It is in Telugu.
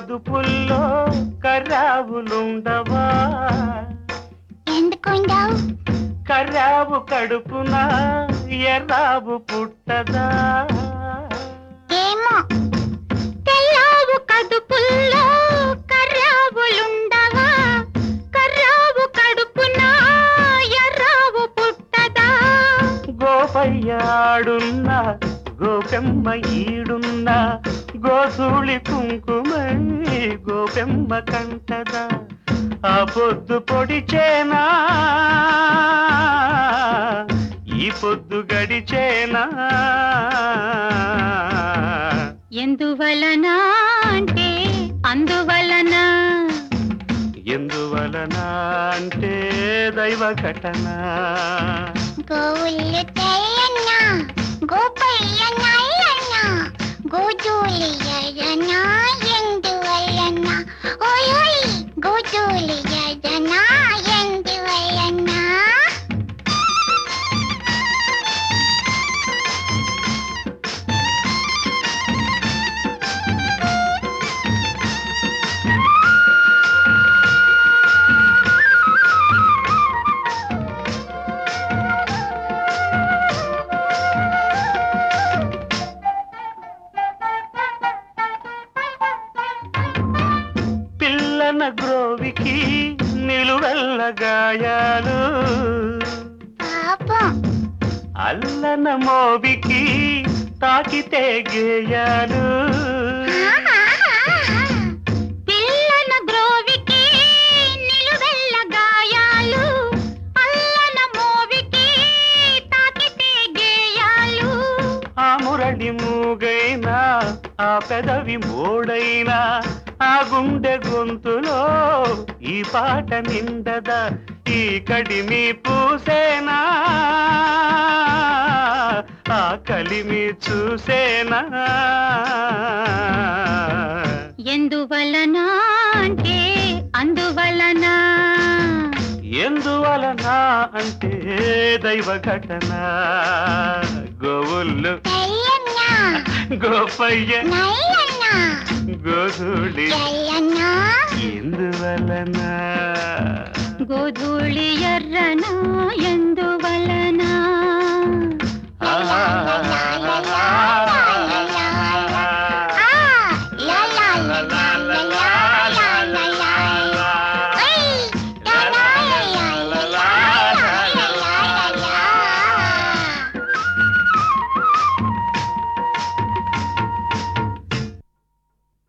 కదుపుల్లో కర్రావులుండవా ఎందుకుండవు కర్రావు కడుపున ఎర్రావు పుట్టదా ఏమో తెల్లావు కదుపుల్లో కర్రావులుండవా కర్రావు కడుపున ఎర్రావు పుట్టదా గోపయ్యాడున్న గోపెమ్మ ఈడున్న గోధూళి కుంకుమై గోపెమ్మ కంటదా ఆ పొద్దు పొడిచేనా ఈ పొద్దు గడిచేనా ఎందువలన అంటే అందువలన ఎందువలన అంటే దైవ ఘటన గోవులు తెల్లన్న గోపయ్య నల్లన్న గోజూలి ఎర్రన ఎందువలన ఓయ్ ఓయ్ గోజూలి ఎర్రన ఎందువలన పిల్లన గ్రోవికి నిలువెల్ల గాయాలు పాపం అల్లన మోవికి తాకితే గేయాలు పిల్లన గ్రోవికి నిలువెల్ల గాయాలు అల్లన మోవికి తాకితే గేయాలు ఆ మురళి మూగైనా ఆ పెదవి మోడైనా ఆ గుండె గొంతులో ఈ పాట నిండదా ఈ కడిమి పూసేనా ఆ కలిమి చూసేనా ఎందువలన అంటే అందువలన ఎందువలన అంటే దైవ ఘటన గోవుళ్ళు గోపయ్య గోధుడి ఎందువలన గోధూళి ఎర్రన ఎందువలన